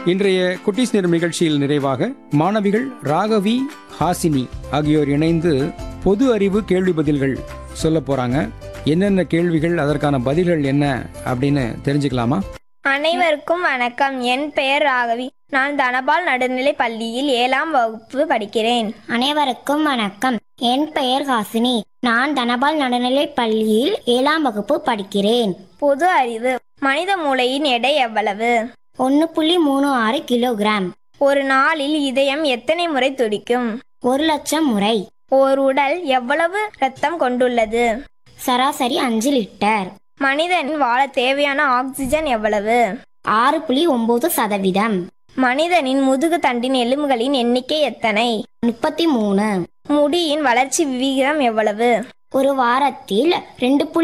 இன்றைய குட்டீஸ் நேரம் நிகழ்ச்சியில் நிறைவாக மாணவிகள் ராகவி ஹாசினி ஆகியோர் இணைந்து பொது அறிவு கேள்வி பதில்கள் சொல்ல போறாங்க என்னென்ன கேள்விகள் அதற்கான பதில்கள் என்ன அப்படின்னு தெரிஞ்சுக்கலாமா அனைவருக்கும் வணக்கம் என் பெயர் ராகவி நான் தனபால் நடுநிலை பள்ளியில் ஏழாம் வகுப்பு படிக்கிறேன் அனைவருக்கும் வணக்கம் என் பெயர் ஹாசினி நான் தனபால் நடுநிலைப் பள்ளியில் ஏழாம் வகுப்பு படிக்கிறேன் பொது அறிவு மனித மூளையின் எடை எவ்வளவு ஒன்று புள்ளி மூணு ஆறு கிலோகிராம் ஒரு நாளில் இதயம் எத்தனை முறை துடிக்கும் ஒரு லட்சம் முறை ஓர் உடல் எவ்வளவு இரத்தம் கொண்டுள்ளது சராசரி அஞ்சு லிட்டர் மனிதன் வாழ தேவையான ஆக்சிஜன் எவ்வளவு ஆறு புள்ளி ஒன்பது சதவீதம் மனிதனின் முதுகு தண்டின் எலும்புகளின் எண்ணிக்கை எத்தனை முப்பத்தி மூணு முடியின் வளர்ச்சி விகிதம் எவ்வளவு ஒரு வாரத்தில் ரெண்டு புள்ளி